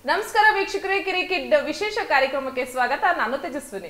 ನಮಸ್ಕಾರ ವೀಕ್ಷಕರೇ ಕಿರಿಕಿಡ್ ವಿಶೇಷ ಕಾರ್ಯಕ್ರಮಕ್ಕೆ ಸ್ವಾಗತ ನಾನು ತೇಜಸ್ವಿನಿ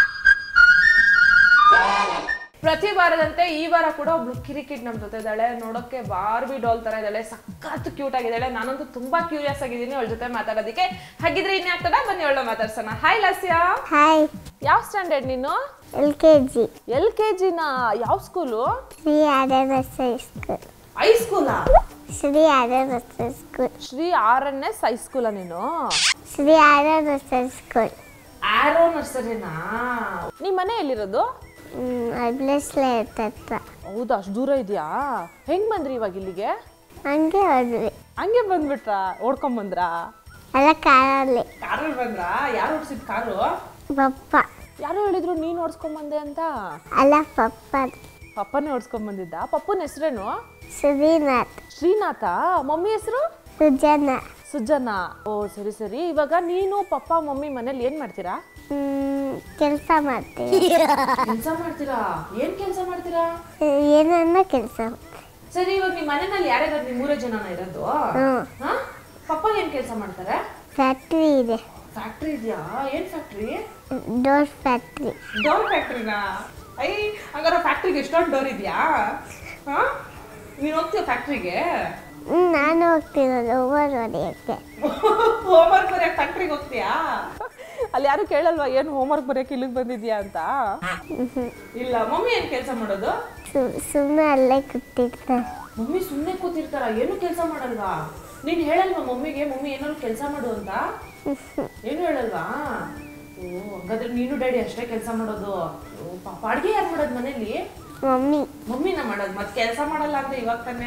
ಪ್ರತಿ ವಾರದಂತೆ ಈ ವಾರ ಕೂಡ ಒಬ್ಳು ಕಿರಿಕಿಡ್ ನಮ್ ಜೊತೆ ಇದ್ದಾಳೆ ನೋಡೋಕೆ ಬಾರ್ಬಿ ಡಾಲ್ ತರ ಇದ್ದಾಳೆ ಸಖತ್ ಕ್ಯೂಟ್ ಆಗಿದ್ದಾಳೆ ನಾನಂತೂ ತುಂಬಾ ಕ್ಯೂರಿಯಸ್ ಆಗಿದ್ದೀನಿ ಅವಳ ಜೊತೆ ಮಾತಾಡೋದಕ್ಕೆ ಹಾಗಿದ್ರೆ ಇನ್ಯಾಕ್ ತಡ ಬನ್ನಿ ಅವಳ ಮಾತಾಡ್ಸೋಣ ಹಾಯ್ ಲಾಸ್ಯಾ ಹಾಯ್ ಯಾವ ಸ್ಟ್ಯಾಂಡರ್ಡ್ ನೀನು L K G L K ಜಿನ ಯಾವ ಸ್ಕೂಲು ಶ್ರೀ ಆರ್ಎನ್ ಸ್ಕೂಲ್ ಐ ಸ್ಕೂಲಾ Shri RN school Shri R N S ಐ ಸ್ಕೂಲಾ ನೀನು ಶ್ರೀ ಆರ್ಎನ್ ಸ್ಕೂಲ್ ಆರೋ ನರ್ಸರಿನಾ ನಿಮ್ ಮನೆ ಎಲ್ಲಿರೋದು ಅಡ್ಲೆಸ್ಲೇ ಇರ್ತತ್ತ ಹೌದಾ ಅಷ್ಟು ದೂರ ಇದೆಯಾ ಹೆಂಗ್ ಬಂದ್ರಿ ಇವಾಗ ಇಲ್ಲಿಗೆ ಹಂಗೆ ಹೋದ್ವಿ ಹಂಗೆ ಬಂದ್ಬಿಟ್ರಾ ಓಡ್ಕೊಂಡ್ ಬಂದ್ರಾ ಎಲ್ಲ ಕಾರಲ್ಲಿ ಕಾರಲ್ಲಿ ಬಂದ್ರಾ ಯಾರು ಓಡಿಸಿದ್ ಕಾರು ಪಪ್ಪ ಯಾರೋ ಹೇಳಿದ್ರು ನೀನ್ ಓಡಿಸ್ಕೊಂಡ್ ಬಂದೆ ಅಂತ ಅಲ್ಲ ಪಪ್ಪ ಪಪ್ಪನೇ ಓಡಿಸ್ಕೊಂಡ್ ಬಂದಿದ್ದ ಪಪ್ಪನ ಹೆಸರೇನು ಶ್ರೀನಾಥ್ ಶ್ರೀನಾಥ ಮಮ್ಮಿ ಹೆಸರು ಸುಜನ ಸುಜನ ಓ ಸರಿ ಸರಿ ಇವಾಗ ನೀನು ಪಪ್ಪ ಮಮ್ಮಿ ಮನೇಲಿ ಏನ್ ಮಾಡ್ತೀರಾ ಕೆಲಸ ಮಾಡ್ತೀವಿ ಕೆಲಸ ಮಾಡ್ತೀರಾ ಏನ್ ಕೆಲಸ ಮಾಡ್ತೀರಾ ಏನನ್ನ ಕೆಲಸ ಸರಿ ಇವಾಗ ನಿಮ್ ಮನೆಯಲ್ಲಿ ಯಾರ್ಯಾರು ನಿಮ್ ಮೂರೇ ಜನನ ಇರೋದು ಹ್ಞೂ ಹಾ ಪಪ್ಪ ಏನ್ ಕೆಲಸ ಮಾಡ್ತಾರೆ ಫ್ಯಾಕ್ಟ್ರಿ ಇದೆ ಫ್ಯಾಕ್ಟ್ರಿ ಇದೆಯಾ ಏನ್ ಫ್ಯಾಕ್ಟ್ರಿ ಡೋರ್ ಫ್ಯಾಕ್ಟ್ರಿ ಡೋರ್ ಫ್ಯಾಕ್ಟ್ರಿನಾ ಐ ಹಂಗಾರೆ ಫ್ಯಾಕ್ಟ್ರಿಗೆ ಎಷ್ಟೊಂದು ಡೋರ್ ಇದೆಯಾ ಹಾ ನೀನು ಹೋಗ್ತೀಯ ಫ್ಯಾಕ್ಟ್ರಿಗೆ ಹ್ಞೂ ನಾನು ಹೋಗ್ತಿರೋದು ಓವರ್ ಹೊಡೆಯೋಕ್ಕೆ ಹೋಮ್ವರ್ಕ್ ಬರೆಯಕ್ಕೆ ಫ್ಯಾಕ್ಟ್ರಿಗೆ ಹೋಗ್ತೀಯಾ ಅಲ್ಲಿ ಯಾರು ಕೇಳಲ್ವಾ ಏನು ಹೋಮ್ವರ್ಕ್ ಬರೆಯಕ್ಕೆ ಇಲ್ಲಿಗೆ ಬಂದಿದ್ಯಾ ಅಂತ ಇಲ್ಲ ಮಮ್ಮಿ ಏನು ಕೆಲಸ ಮಾಡೋದು ಸುಮ್ಮನೆ ಅಲ್ಲೇ ಕೂತಿರ್ತಾರೆ ಮಮ್ಮಿ ಸುಮ್ಮನೆ ಕೂತಿರ್ತಾರ ಏನು ಕೆಲಸ ಮಾಡಲ್ವಾ ನೀನು ಹೇಳಲ್ವಾ ಮಮ್ಮಿಗೆ ಮಮ್ಮಿ ಏನಾದ್ರು ಕೆಲಸ ಮಾಡು ಅಂತ ಏನು ಹೇಳಲ್ವಾ ಓ ಹಂಗಾದ್ರೆ ನೀನು ಡ್ಯಾಡಿ ಅಷ್ಟೇ ಕೆಲಸ ಮಾಡೋದು ಓ ಪಾಪ ಅಡುಗೆ ಯಾರು ಮಾಡೋದು ಮನೇಲಿ ಮಮ್ಮಿ ಮಮ್ಮಿನ ಮಾಡೋದು ಮತ್ತೆ ಕೆಲಸ ಮಾಡಲ್ಲ ಅಂದ್ರೆ ಇವಾಗ ತಾನೇ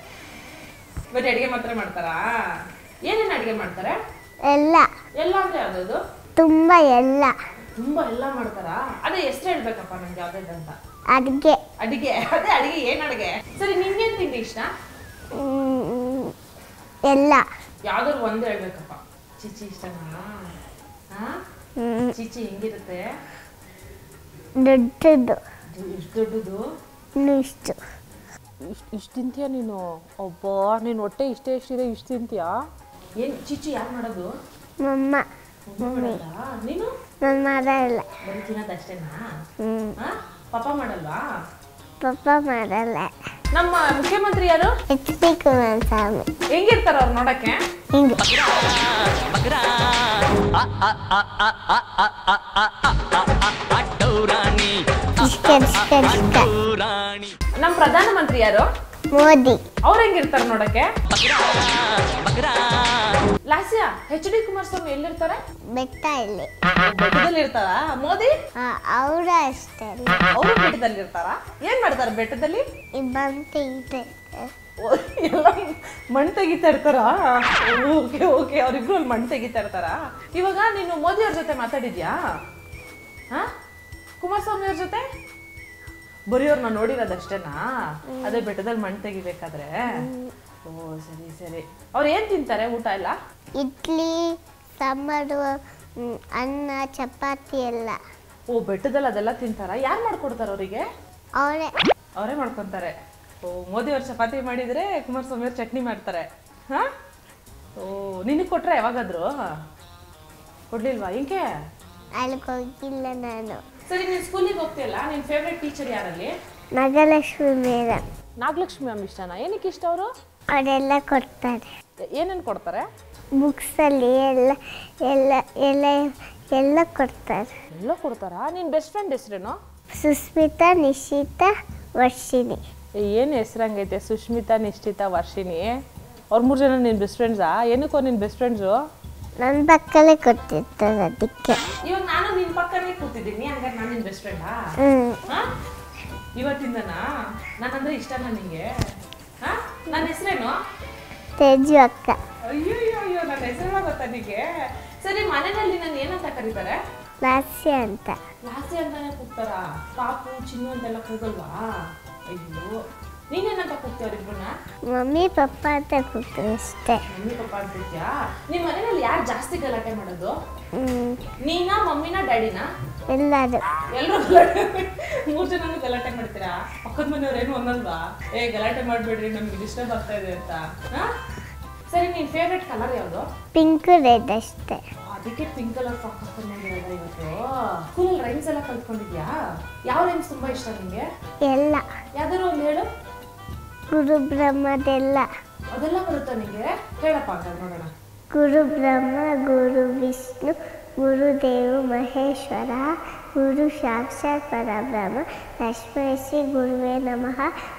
ಬರೀ ಅಡಿಗೆ ಮಾತ್ರ ಮಾಡ್ತಾರಾ ಏನೇನು ಅಡಿಗೆ ಮಾಡ್ತಾರೆ ಎಲ್ಲ ಎಲ್ಲ ಅಂದ್ರೆ ಯಾವ್ದು ತುಂಬ ಎಲ್ಲ ತುಂಬಾ ಎಲ್ಲ ಮಾಡ್ತಾರಾ ಅದೇ ಎಷ್ಟು ಹೇಳ್ಬೇಕಪ್ಪ ನಂಗೆ ಯಾವ್ದಂತ ಅಡುಗೆ ಅಡಿಗೆ ಅದೇ ಅಡಿಗೆ ಏನ್ ಅಡಿಗೆ ಸರಿ ನಿಮ್ಗೇನ್ ತಿಂಡಿ ಇಷ್ಟ ಎಲ್ಲ ಯಾವ್ದಾದ್ರು ಒಂದ್ ಹೇಳ್ಬೇಕಪ್ಪ ಚಿಚ್ಚಿ ಇಷ್ಟನಾ ಹಾ ಹ್ಮ್, ಚಿಚ್ಚಿ ಹೆಂಗಿರುತ್ತೆ ದೊಡ್ಡದು ಎಷ್ಟು ದೊಡ್ಡದು ಇನ್ನು ಇಷ್ಟು ಇಷ್ಟು ಇಷ್ಟು ತಿಂತೀಯ ನೀನು ಒಬ್ಬ ನೀನು ಹೊಟ್ಟೆ ಇಷ್ಟೇ ಎಷ್ಟಿದೆ ಇಷ್ಟು ತಿಂತೀಯಾ ಏನು ಚಿಚ್ಚಿ ಯಾರು ಮಾಡೋದು ಮಮ್ಮ ಮಮ್ಮಿ ಮಾಡಲ್ಲ ನೀನು ನನ್ನ ಮಾಡಲ್ಲ ಬರೀ ತಿನ್ನೋದಷ್ಟೇನಾ ಹ್ಞೂ ಹಾ ಪಾಪ ಮಾಡಲ್ವಾ ಪಪ್ಪ ಮಾಡಲ್ಲ ನಮ್ಮ ಮುಖ್ಯಮಂತ್ರಿ ಯಾರು ಎಚ್ ಪಿ ಕುಮಾರಸ್ವಾಮಿ ಹೆಂಗಿರ್ತಾರ ಅವ್ರು ನೋಡಕ್ಕೆ ಹಿಂಗೆ ಇಷ್ಟ ಇಷ್ಟ ಇಷ್ಟ ನಮ್ಮ ಪ್ರಧಾನಮಂತ್ರಿ ಯಾರು ಮೋದಿ ಅವ್ರು ಹೆಂಗಿರ್ತಾರ ನೋಡಕ್ಕೆ ಲಾಸ್ಯ ಎಚ್ ಡಿ ಕುಮಾರಸ್ವಾಮಿ ಎಲ್ಲಿರ್ತಾರೆ ಬೆಟ್ಟ ಇಲ್ಲಿ ಬೆಟ್ಟದಲ್ಲಿ ಇರ್ತಾರ ಮೋದಿ ಅವರ ಅಷ್ಟೇ ಅಲ್ಲ ಅವರು ಬೆಟ್ಟದಲ್ಲಿ ಇರ್ತಾರ ಏನ್ ಮಾಡ್ತಾರೆ ಬೆಟ್ಟದಲ್ಲಿ ಬಂತು ಇದೆ ಓ, ಎಲ್ಲ ಮಣ್ಣು ತೆಗಿತಾ ಇರ್ತಾರ ಓಕೆ ಓಕೆ ಅವ್ರಿಬ್ರು ಅಲ್ಲಿ ಮಣ್ಣು ತೆಗಿತಾ ಇರ್ತಾರ ಇವಾಗ ನೀನು ಮೋದಿ ಅವ್ರ ಜೊತೆ ಮಾತಾಡಿದ್ಯಾ ಹಾ ಕುಮಾರಸ್ವಾಮಿ ಅವ್ರ ಜೊತೆ ಬರೀ ಅವ್ರನ್ನ ನೋಡಿರೋದಷ್ಟೇನಾ ಅದೇ ಬೆಟ್ಟದಲ್ಲಿ ಮಣ್ಣು ತೆಗಿಬೇಕಾದ್ರೆ ಓ ಸರಿ ಸರಿ ಅವ್ರು ಏನ್ ತಿಂತಾರೆ ಊಟ ಎಲ್ಲ ಇಡ್ಲಿ ಸಾಂಬಾರು ಹ್ಮ್, ಅನ್ನ ಚಪಾತಿ ಎಲ್ಲ ಓ ಬೆಟ್ಟದಲ್ಲಿ ಅದೆಲ್ಲ ತಿಂತಾರ ಯಾರು ಮಾಡ್ಕೊಡ್ತಾರ ಅವರಿಗೆ ಅವರೇ ಅವರೇ ಮಾಡ್ಕೊಂತಾರೆ ಓ ಮೋದಿ ಅವ್ರು ಚಪಾತಿ ಮಾಡಿದ್ರೆ ಕುಮಾರಸ್ವಾಮಿ ಅವ್ರು ಚಟ್ನಿ ಮಾಡ್ತಾರೆ ಹಾ ಓ ನಿನಗೆ ಕೊಟ್ರೆ ಯಾವಾಗಾದ್ರು ಕೊಡ್ಲಿಲ್ವಾ ಹಿಂಗೆ ಅಲ್ಲಿಗೆ ಹೋಗಿಲ್ಲ ನಾನು ಸರಿ ನೀನು ಸ್ಕೂಲಿಗೆ ಹೋಗ್ತೀಯಲ್ಲ ನಿನ್ನ ಫೇವ್ರೆಟ್ ಟೀಚರ್ ಯಾರಲ್ಲಿ ನಾಗಲಕ್ಷ್ಮಿ ಮೇಡಮ್ ನಾಗಲಕ್ಷ್ಮಿ ಅಮ್ಮ ಇಷ್ಟನಾ ಏನಕ್ಕೆ ಇಷ್ಟ ಅವರು ಅವರೆಲ್ಲ ಕೊಡ್ತಾರೆ ಏನೇನು ಕೊಡ್ತಾರೆ ಬುಕ್ಸಲ್ಲಿ ಎಲ್ಲ ಎಲ್ಲ ಎಲ್ಲ ಎಲ್ಲ ಕೊಡ್ತಾರೆ ಎಲ್ಲ ಕೊಡ್ತಾರಾ ನಿನ್ನ ಬೆಸ್ಟ್ ಫ್ರೆಂಡ್ ಹೆಸ್ರೇನು ಸುಸ್ಮಿತಾ ನಿಶಿತಾ ವರ್ಷಿಣಿ ಏನು ಹೆಸ್ರಂಗೈತೆ ಸುಷ್ಮಿತಾ ನಿಶ್ಚಿತಾ ವರ್ಷಿಣಿ ಅವ್ರ ಮೂರು ಜನ ನಿನ್ನ ಬೆಸ್ಟ್ ಫ್ರೆಂಡ್ಸಾ ಏನಕ್ಕೋ ನಿನ್ನ ಬೆಸ್ಟ್ ಫ್ರೆಂಡ್ಸು ನನ್ನ ಪಕ್ಕಲ್ಲೇ ಕೊಟ್ಟಿರ್ತಾರೆ ಅದಕ್ಕೆ ಇವಾಗ ನಾನು ನಿನ್ನ ಪಕ್ಕನೇ ಕೂತಿದ್ದೀನಿ ಹಂಗಾರೆ ನಾನು ನಿನ್ನ ಬೆಸ್ಟ್ ಫ್ರೆಂಡಾ ಹ್ಞೂ ಹಾ? ಇವತ್ತಿಂದನಾ ನಾನಂದ್ರೆ ಇಷ್ಟನಾ ನಿಂಗೆ ಹಾ ನನ್ನ ಹೆಸರೇನು ತೇಜು ಅಕ್ಕ ಅಯ್ಯೋ ಅಯ್ಯೋ ಅಯ್ಯೋ ನನ್ನ ಹೆಸರೆಲ್ಲ ಗೊತ್ತಾ ನಿಂಗೆ ಸರಿ ಮನೆಯಲ್ಲಿ ನಾನು ಏನಂತ ಕರೀತಾರೆ ಲಾಸ್ಯ ಅಂತ ಲಾಸಿ ಅಂತಾನೆ ಕೂಗ್ತಾರ ಪಾಪು ಚಿನ್ನು ಅಂತೆಲ್ಲ ಕೂಗಲ್ವಾ ಅಯ್ಯೋ ನೀನೇನಂತ ಕೂಗ್ತೀಯ ಅವ್ರಿಬ್ರನ್ನ ಮಮ್ಮಿ ಪಪ್ಪ ಅಂತ ಕೂಗ್ತಾರೆ ಅಷ್ಟೇ ಮಮ್ಮಿ ಪಪ್ಪ ಅಂತಿದ್ಯಾ ನಿಮ್ಮ ಮನೆಯಲ್ಲಿ ಯಾರು ಜಾಸ್ತಿ ಗಲಾಟೆ ಮಾಡೋದು ಹ್ಞೂ ನೀನಾ ಮಮ್ಮಿನಾ ಡ್ಯಾಡಿನಾ ಎಲ್ಲರೂ ಎಲ್ಲರೂ ಗಲಾಟೆ ಮೂರ್ ಜನನು ಗಲಾಟೆ ಮಾಡ್ತೀರಾ ಪಕ್ಕದ ಮನೆಯವ್ರು ಏನು ಅನ್ನಲ್ವಾ ಏ ಗಲಾಟೆ ಮಾಡ್ಬೇಡ್ರಿ ನಮ್ಗೆ ಡಿಸ್ಟರ್ಬ್ ಆಗ್ತಾ ಇದೆ ಅಂತ ಹಾ? ಸರಿ ನೀ ನಿನ್ ಫೇವ್ರೆಟ್ ಕಲರ್ ಯಾವುದು ಪಿಂಕ್ ರೆಡ್ ಅಷ್ಟೇ ಅದಕ್ಕೆ ಪಿಂಕ್ ಕಲರ್ ಫ್ರಾಕ್ ಹಾಕೊಂಡಿರೋದ ಇವತ್ತು ಫುಲ್ ರೈಮ್ಸ್ ಎಲ್ಲ ಕಲ್ತ್ಕೊಂಡಿದ್ಯಾ ಯಾವ ರೈಮ್ಸ್ ತುಂಬಾ ಇಷ್ಟ ನಿಂಗೆ ಎಲ್ಲ ಯಾವ್ದಾದ್ರು ಒಂದು ಹೇಳು ಗುರು ಬ್ರಹ್ಮದೆಲ್ಲ ಅದೆಲ್ಲ ಬರುತ್ತಾ ನಿಂಗೆ ಹೇಳಪ್ಪ ಅಂತ ನೋಡೋಣ ಗುರು ಬ್ರಹ್ಮ ಗುರು ವಿಷ್ಣು ಗುರುದೇವ ಮಹೇಶ್ವರ ಗುರು ಸಾಕ್ಷಾತ್ ಪರಬ್ರಹ್ಮ ತಸ್ಮೈ ಶ್ರೀ ಗುರುವೇ ನಮಃ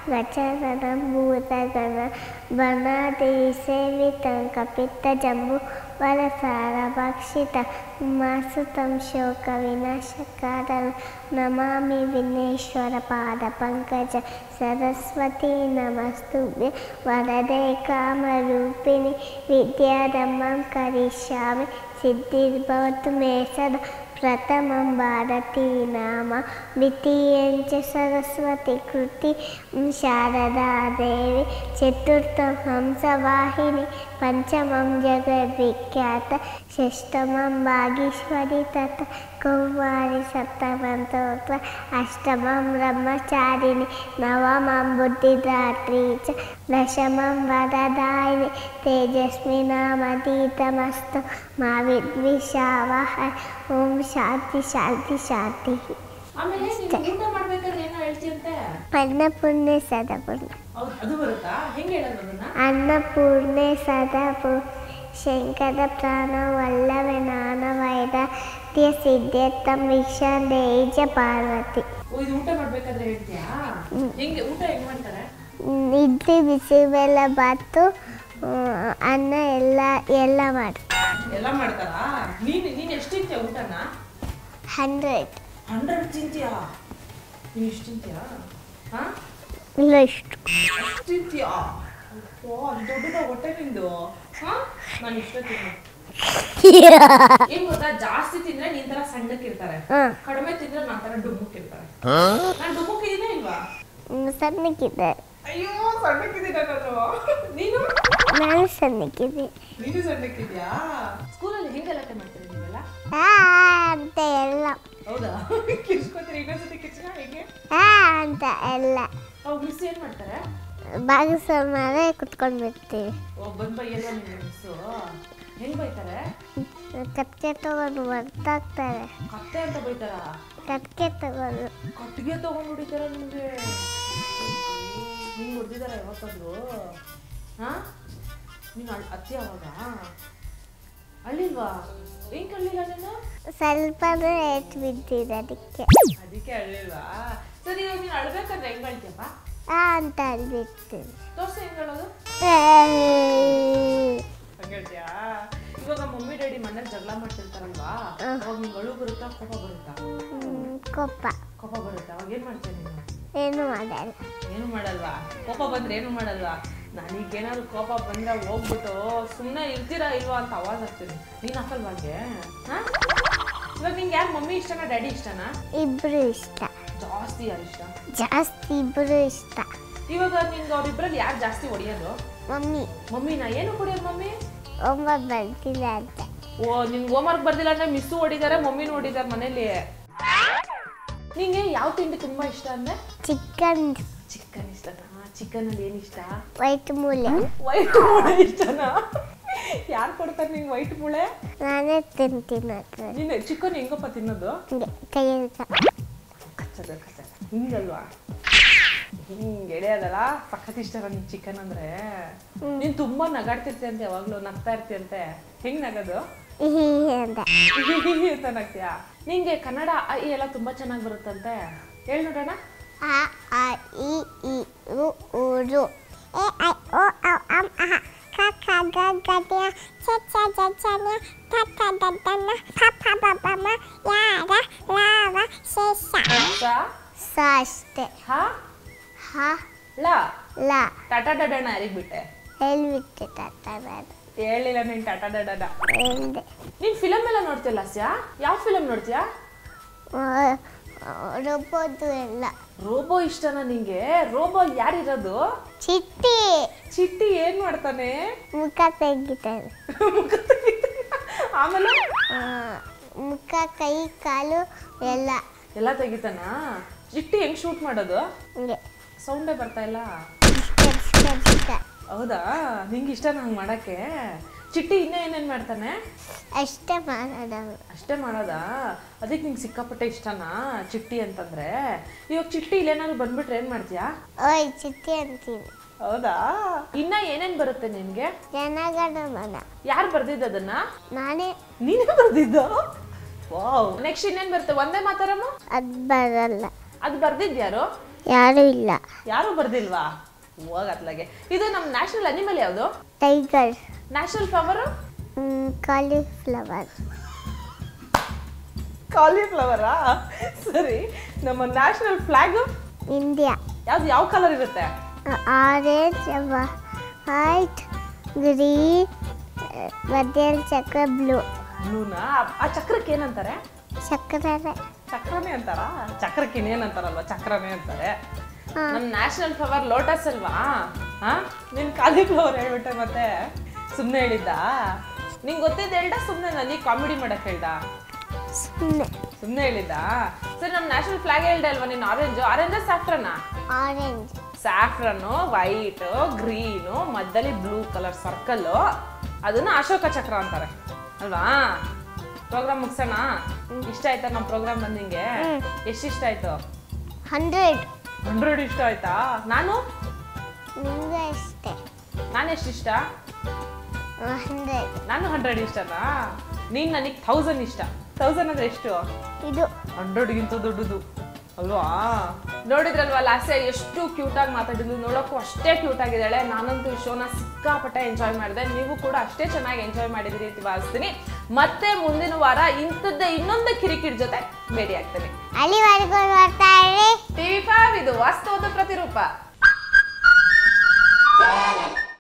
ಗಜಾನನ ಭೂತಗಣ ಬನಾದಿ ಸೇವಿತ ಕಪಿತ್ತ ಜಂಬು ವರಸಾರ ಭಕ್ಷಿತ ಮಾಸುತಂ ಶೋಕ ವಿನಾಶಕಾರಣ ನಮಾಮಿ ವಿಘ್ನೇಶ್ವರ ಪಾದ ಪಂಕಜ ಸರಸ್ವತಿ ನಮಸ್ತುಭ್ಯ ವರದೆ ಕಾಮರೂಪಿಣಿ ವಿದ್ಯಾರಮ್ಮಂ ಕರಿಷ್ಯಾಮಿ ಸಿದ್ಧಿರ್ಭವತು ಮೇ ಸದಾ ಪ್ರಥಮಂ ಭಾರತೀ ನಾಮ ದ್ವಿತೀಯಂಚ ಸರಸ್ವತಿ ಕೃತಿ ಶಾರದಾ ದೇವಿ ಚತುರ್ಥಂ ಹಂಸವಾಹಿನಿ ಪಂಚಮಂ ಜಗದ್ವಿಖ್ಯಾತ ಷಷ್ಠಮಂ ಭಾಗೀಶ್ವರಿ ತತ ಕೌಮಾರಿ ಸಪ್ತಮಂ ತೋತ್ರ ಅಷ್ಟಮಂ ಬ್ರಹ್ಮಚಾರಿಣಿ ನವಮಂ ಬುದ್ಧಿದಾತ್ರಿ ಚ ದಶಮಂ ವರದಾಯಿನಿ ತೇಜಸ್ವಿ ನಾಮತೀತಮಸ್ತು ಮಾ ವಿದ್ವಿಷಾವಹ ಓಂ ಶಾಂತಿ ಶಾಂತಿ ಶಾಂತಿ ಆಮೇಲೆ ನೀನು ಊಟ ಮಾಡ್ಬೇಕಾದ್ರೆ ಏನೋ ಹೇಳ್ತೀಯಂತೆ ಅನ್ನಪೂರ್ಣೆ ಸದಪೂರ್ಣ ಹೌದು ಅದು ಬರುತ್ತಾ ಹೆಂಗೆ ಹೇಳೋದು ಅದನ್ನ ಅನ್ನಪೂರ್ಣೆ ಸದಪು ಶಂಕರ ಪ್ರಾಣ ವಲ್ಲಭೆ ನಾನ ವೈದ್ಯ ಸಿದ್ಧೇತ್ತಂ ವಿಕ್ಷಾಂದೇಜ ಪಾರ್ವತಿ ಓ ಇದು ಊಟ ಮಾಡ್ಬೇಕಾದ್ರೆ ಹೇಳ್ತೀಯಾ ಹೆಂಗೆ ಊಟ ಹೆಂಗ್ ಮಾಡ್ತಾರೆ ಹ್ಮ್, ಇಡ್ಲಿ ಬಿಸಿಬೇಳೆ ಬಾತು ಹ್ಮ್, ಅನ್ನ ಎಲ್ಲ ಎಲ್ಲ ಮಾಡಿ ಎಲ್ಲ ಮಾಡ್ತಾರಾ ನೀನು ನೀನು ಎಷ್ಟು ತಿಂತೀಯ ಊಟನ ಹಂಡ್ರೆಡ್ ಹಂಡ್ರೆಡ್ ತಿಂತೀಯಾ ನೀನು ಎಷ್ಟು ತಿಂತೀಯಾ ಹಾ ಇಲ್ಲ ಇಷ್ಟು ಎಷ್ಟು ತಿಂತೀಯಾ ಓ ಅದು ದೊಡ್ಡದ ಹೊಟ್ಟೆ ನಿಂದು ಹಾ ನಾನು ಇಷ್ಟ ತಿನ್ನು ಏನ್ ಗೊತ್ತಾ ಜಾಸ್ತಿ ತಿಂದ್ರೆ ನೀನ್ ತರ ಸಣ್ಣಕ್ಕಿರ್ತಾರೆ ಹಾಂ ಕಡಿಮೆ ತಿಂದ್ರೆ ನನ್ನ ತರ ಡುಮ್ಮಕ್ಕಿರ್ತಾರೆ ನಾನು ಡುಮ್ಮಕ್ಕಿದ್ದೀನ ಇಲ್ವಾ ಸಣ್ಣಕ್ಕಿದ್ದೆ ಅಯ್ಯೋ ಸಣ್ಣಕ್ಕಿದ್ದೀನ ನಾನು ನೀನು ನಾನು ಸಣ್ಣಕ್ಕಿದ್ದೆ ನೀನು ಸಣ್ಣಕ್ಕಿದ್ಯಾ ಸ್ಕೂಲಲ್ಲಿ ಹೆಂಗ್ ಗಲಾಟೆ ಮಾಡ್ತೀರಿ ನೀವೆಲ್ಲ ಆ ಅಂತ ಎಲ್ಲ ಹೌದಾ ಕಿರ್ಸ್ಕೊತೀರಿ ಇನ್ನೊಂದ್ಸತಿ ಕಿರ್ಚಿನ ಹೇಗೆ ಆ ಅಂತ ಎಲ್ಲ ಅವ್ ಮಿಸ್ ಏನ್ ಮಾಡ್ತಾರೆ ಬಾಗಿಸ ಮೇಲೆ ಕುತ್ಕೊಂಡು ಬಿಡ್ತೀವಿ ಓ ಬಂದ್ ಬೈಯಲ್ವಾ ನಿಮ್ಗೆ ಮಿಸ್ಸು ಹೆಂಗ್ ಬೈತಾರೆ ಕಟ್ಗೆ ತಗೊಂಡು ಬರ್ತಾಗ್ತಾರೆ ಕತ್ತೆ ಅಂತ ಬೈತಾರ ಕಟ್ಗೆ ತಗೊಂಡು ಕಟ್ಟಿಗೆ ತಗೊಂಡು ಹೊಡಿತಾರ ನಿಮ್ಗೆ ಹಿಂಗ್ ಹೊಡೆದಿದಾರ ಯಾವತ್ತಾದ್ರು ಹಾ ನೀನು ಅಳ್ ಅತ್ತಿ ಅವಾಗ ಅಳ್ಳಿಲ್ವಾ ಹೆಂಗ್ ಅಳ್ಳಿಲ್ಲ ನೀನು ಸ್ವಲ್ಪನೇ ಏಟ್ ಬಿದ್ದಿದೆ ಅದಕ್ಕೆ ಅದಕ್ಕೆ ಅಳ್ಳಿಲ್ವಾ ಸರಿ ಇವಾಗ ನೀನು ಅಳ್ಬೇಕಾದ್ರೆ ಹೆಂಗ್ ಅಳ್ತೀಯಪ್ಪ ಆ ಅಂತ ಅಲ್ಬಿಡ್ತೀನಿ ತೋರ್ಸು ಹೆಂಗ್ ಅಳೋದು ಹಂಗ್ ಹೇಳ್ತೀಯಾ ಇವಾಗ ಮಮ್ಮಿ ಡ್ಯಾಡಿ ಮನೇಲಿ ಜಗಳ ಮಾಡ್ತಿರ್ತಾರಲ್ವಾ ಅವಾಗ ನಿಂಗೆ ಅಳು ಬರುತ್ತಾ ಕೋಪ ಬರುತ್ತಾ ಹ್ಮ್, ಕೊಪ್ಪ ಕೋಪ ಬರುತ್ತಾ ಅವಾಗ ಏನ್ ಮಾಡ್ತೀಯ ನೀನು ಏನು ಮಾಡಲ್ಲ ಏನು ಮಾಡಲ್ವಾ ಕೋಪ ಬಂದ್ರೆ ಏನು ಮಾಡಲ್ವಾ ನನಗೇನಾದ್ರು ಕೋಪ ಬಂದ್ರೆ ಹೋಗ್ಬಿಟ್ಟು ಸುಮ್ಮನೆ ಇರ್ತೀರಾ ಇಲ್ವಾ ಅಂತ ಅವಾಜ್ ಹಾಕ್ತೀನಿ ನೀನು ಹಾಕಲ್ವಾ ಹಾಗೆ ಹಾ ಇವಾಗ ನಿಂಗೆ ಯಾರು ಮಮ್ಮಿ ಇಷ್ಟನಾ ಡ್ಯಾಡಿ ಇಷ್ಟನಾ ಇಬ್ರು ಇಷ್ಟ ಜಾಸ್ತಿ ಯಾರು ಇಷ್ಟ ಜಾಸ್ತಿ ಇಬ್ರು ಇಷ್ಟ ಇವಾಗ ನಿನ್ಗೆ ಅವ್ರಿಬ್ರಲ್ಲಿ ಯಾರು ಜಾಸ್ತಿ ಹೊಡಿಯೋದು ಮಮ್ಮಿ ಮಮ್ಮಿನ ಏನು ಹೊಡಿಯೋದು ಮಮ್ಮಿ ಒಂಬತ್ತು ಬರ್ತಿಲ್ಲ ಅಂತ ಓ ನಿನ್ಗೆ ಹೋಮ್ವರ್ಕ್ ಬರ್ದಿಲ್ಲ ಅಂದ್ರೆ ಮಿಸ್ಸು ಹೊಡಿತಾರೆ ಮಮ್ಮಿನೂ ಹೊಡಿತಾರೆ ಮನೇಲಿ ನಿಂಗೆ ಯಾವ ತಿಂಡಿ ತುಂಬಾ ಇಷ್ಟ ಅಂದ್ರೆ ಚಿಕನ್ ಚಿಕನ್ ಇಷ್ಟನಾ ಚಿಕನ್ ಅಲ್ಲಿ ಏನು ಇಷ್ಟ ವೈಟ್ ಮೂಲೆ ವೈಟ್ ಮೂಳೆ ಇಷ್ಟನಾ ಯಾರು ಕೊಡ್ತಾರೆ ನಿಂಗೆ ವೈಟ್ ಮೂಳೆ ನಾನೇ ತಿಂತೀನಿ ಅದು ನೀನು ಚಿಕನ್ ಹೆಂಗಪ್ಪ ತಿನ್ನೋದು ಹಿಂಗೆ ಕೈಯಲ್ಲಿ ಕಚ್ಚದ ಕಚ್ಚದ ಹಿಂಗಲ್ವಾ ಹಿಂಗೆ ಎಳೆಯೋದಲ್ಲ ಸಖತ್ ಇಷ್ಟ ನಿನ್ ಚಿಕನ್ ಅಂದ್ರೆ ನೀನ್ ತುಂಬಾ ನಗಾಡ್ತಿರ್ತಿ ಅಂತ ಯಾವಾಗ್ಲೂ ನಗ್ತಾ ಇರ್ತಿಯಂತೆ ಹೆಂಗ್ ನಗದು ಹೀ ಅಂತ ಅಂತ ನಗ್ತೀಯಾ ನಿಂಗೆ ಕನ್ನಡ ಅ, ಈ ಎಲ್ಲ ತುಂಬಾ ಚೆನ್ನಾಗಿ ಬರುತ್ತಂತೆ ಹೇಳ್ ನೋಡೋಣ ಆ ಆ ಇ ಈ ಉ ಊರು ಎ ಐ ಓ ಔ ಅಂ ಅಹ ಕ ಖ ಗ ಗ ಡ ಚ ಚ ಜ ಜ ನ ಥ ಥ ದ ದ ನ ಪ ಪ ಬ ಬ ಮ ಯ ರ ಲ ವ ಶೆ ಶ ಸ ಸ ಅಷ್ಟೇ ಹ ಹ ಲ ಲ ಟಾಟಾ ಡಡನ ಯಾರಿಗ್ ಬಿಟ್ಟೆ ಹೇಳ್ಬಿಟ್ಟೆ ತಾತ ನಾನು ಹೇಳಿಲ್ಲ ನೀನ್ ಟಾಟಾ ಡಡನ ಹೇಳ್ದೆ ನೀನ್ ಫಿಲಮ್ ಎಲ್ಲ ನೋಡ್ತಿಯಲ್ಲ ಸ್ಯಾ ಯಾವ ಫಿಲಮ್ ನೋಡ್ತೀಯಾ ರುಬ್ಬೋದು ಎಲ್ಲ ರೋಬೋ ಇಷ್ಟನಾ ನಿಂಗೆ ರೋಬೋ ಯಾರಿರೋದು ಚಿಟ್ಟಿ ಚಿಟ್ಟಿ ಏನ್ ಮಾಡ್ತಾನೆ ಮುಖ ತೆಗಿತಾನೆ ಆಮೇಲೆ ಆ, ಮುಖ ಕೈ ಕಾಲು ಎಲ್ಲ ಎಲ್ಲ ತೆಗಿತಾನ ಚಿಟ್ಟಿ ಹೆಂಗ್ ಶೂಟ್ ಮಾಡೋದು ಹಿಂಗೆ ಸೌಂಡೇ ಬರ್ತಾ ಇಲ್ಲ ಸ್ಕೆಚ್ ಸ್ಕೆಚ್ ಹೌದಾ ನಿಂಗೆ ಇಷ್ಟ ನಂಗೆ ಮಾಡಕ್ಕೆ ಚಿಟ್ಟಿ ಇನ್ನೂ ಏನೇನು ಮಾಡ್ತಾನೆ ಅಷ್ಟೇ ಮಾಡೋದು ಅಷ್ಟೇ ಮಾಡೋದಾ ಅದಕ್ಕೆ ನಿಂಗೆ ಸಿಕ್ಕಾಪಟ್ಟೆ ಇಷ್ಟನಾ ಚಿಟ್ಟಿ ಅಂತಂದ್ರೆ ಇವಾಗ ಚಿಟ್ಟಿ ಇಲ್ಲೇನಾದ್ರು ಬಂದ್ಬಿಟ್ರೆ ಏನು ಮಾಡ್ತೀಯಾ ಓಯ್ ಚಿಟ್ಟಿ ಅಂತೀನಿ ಹೌದಾ ಇನ್ನ ಏನೇನ್ ಬರುತ್ತೆ ನಿನ್ಗೆ ಜನಗಣ ಮನ ಯಾರು ಬರ್ದಿದ್ದು ಅದನ್ನ ನಾನೇ ನೀನೇ ಬರ್ದಿದ್ದ ವಾವ್ ನೆಕ್ಸ್ಟ್ ಇನ್ನೇನ್ ಬರುತ್ತೆ ಒಂದೇ ಮಾತಾರಮ್ಮ ಅದು ಬರಲ್ಲ ಅದು ಬರ್ದಿದ್ ಯಾರು ಯಾರೂ ಇಲ್ಲ ಯಾರು ಬರ್ದಿಲ್ವಾ ಹೋಗತ್ಲಾಗೆ ಇದು ನಮ್ಮ ನ್ಯಾಷನಲ್ ಅನಿಮಲ್ ಯಾವುದು ಟೈಗರ್ ನ್ಯಾಷನಲ್ ಫ್ಲವರ್ ಕಾಲಿಫ್ಲವರ್ ಕಾಲಿಫ್ಲವರಾ ಸರಿ ನಮ್ಮ ನ್ಯಾಷನಲ್ ಫ್ಲಾಗ್ ಇಂಡಿಯಾ ಯಾವ್ದು ಯಾವ ಕಲರ್ ಇರುತ್ತೆ ಆರೆಂಜ್ ವೈಟ್ ಗ್ರೀನ್ ಮಧ್ಯಲ್ಲಿ ಚಕ್ರ ಬ್ಲೂ ಬ್ಲೂನಾ ಆ ಚಕ್ರಕ್ಕೆ ಏನಂತಾರೆ ಚಕ್ರನೇ ಚಕ್ರನೇ ಅಂತಾರ ಚಕ್ರಕ್ಕೆ ಇನ್ನೇನಂತಾರಲ್ವಾ ಚಕ್ರನೇ ಅಂತಾರೆ ಹಾ. ನಮ್ ನ್ಯಾಷನಲ್ ಫ್ಲವರ್ ಲೋಟಸ್ ಅಲ್ವಾ ಹಾ ನಿನ್ ಕಾಲಿಫ್ಲವರ್ ಹೇಳ್ಬಿಟ್ಟೆ ಮತ್ತೆ ಸುಮ್ಮನೆ ಹೇಳಿದ್ದ ನಿಂಗೆ ಗೊತ್ತಿದ್ದು ಹೇಳ್ದ ಸುಮ್ಮನೆ ನನಗೆ ಕಾಮಿಡಿ ಮಾಡಕ್ ಹೇಳ್ದ ಸುಮ್ಮನೆ ಸುಮ್ಮನೆ ಹೇಳಿದ್ದ ಸರಿ ನಮ್ಮ ನ್ಯಾಷನಲ್ ಫ್ಲಾಗ್ ಹೇಳ್ದೆ ಅಲ್ವಾ ನೀನು ಆರೆಂಜ್ ಆರೆಂಜ್ ಸ್ಯಾಫ್ರನ್ನ ಆರೆಂಜ್ ಸ್ಯಾಫ್ರನ್ನು ವೈಟ್ ಗ್ರೀನು ಮಧ್ಯದಲ್ಲಿ ಬ್ಲೂ ಕಲರ್ ಸರ್ಕಲ್ ಅದನ್ನ ಅಶೋಕ ಚಕ್ರ ಅಂತಾರೆ ಅಲ್ವಾ ಪ್ರೋಗ್ರಾಮ್ ಮುಗ್ಸೋಣ ಇಷ್ಟ ಆಯ್ತಾ ನಮ್ಮ ಪ್ರೋಗ್ರಾಮ್ ಬಂದಿಂಗೆ ಎಷ್ಟು ಇಷ್ಟ ಆಯ್ತು ಹಂಡ್ರೆಡ್ ಹಂಡ್ರೆಡ್ ಇಷ್ಟ ಆಯ್ತಾ ನಾನು ನಿಮಗೆ ಅಷ್ಟೇ ನಾನು ಎಷ್ಟು ಇಷ್ಟ ಹಂಡ್ರೆಡ್ ನಾನು ಹಂಡ್ರೆಡ್ ಇಷ್ಟನಾ ನೀನು ನನಗೆ ಥೌಸಂಡ್ ಇಷ್ಟ ಥೌಸಂಡ್ ಅಂದ್ರೆ ಎಷ್ಟು ಇದು ಹಂಡ್ರೆಡ್ಗಿಂತ ದೊಡ್ಡದು ಅಲ್ವಾ ನೋಡಿದ್ರಲ್ವಾ ಲಾಸ್ಟ್ ಎಷ್ಟು ಕ್ಯೂಟ್ ಆಗಿ ಮಾತಾಡಿದ್ಲು ನೋಡೋಕ್ಕೂ ಅಷ್ಟೇ ಕ್ಯೂಟ್ ಆಗಿದ್ದಾಳೆ ನಾನಂತೂ ಈ ಶೋನ ಸಿಕ್ಕಾಪಟ್ಟೆ ಎಂಜಾಯ್ ಮಾಡಿದೆ ನೀವು ಕೂಡ ಅಷ್ಟೇ ಚೆನ್ನಾಗಿ ಎಂಜಾಯ್ ಮಾಡಿದಿರಿ ಅಂತ ಭಾವಿಸ್ತೀನಿ ಮತ್ತೆ ಮುಂದಿನ ವಾರ ಇಂಥದ್ದೇ ಇನ್ನೊಂದು ಕಿರಿಕಿರಿ ಜೊತೆ ಭೇಟಿ ಆಗ್ತೇನೆ ಅಲ್ಲಿವರೆಗೂ ನೋಡ್ತಾ ಇರಿ ಟಿವಿ ಫೈವ್ ಇದು ವಾಸ್ತವದ ಪ್ರತಿರೂಪ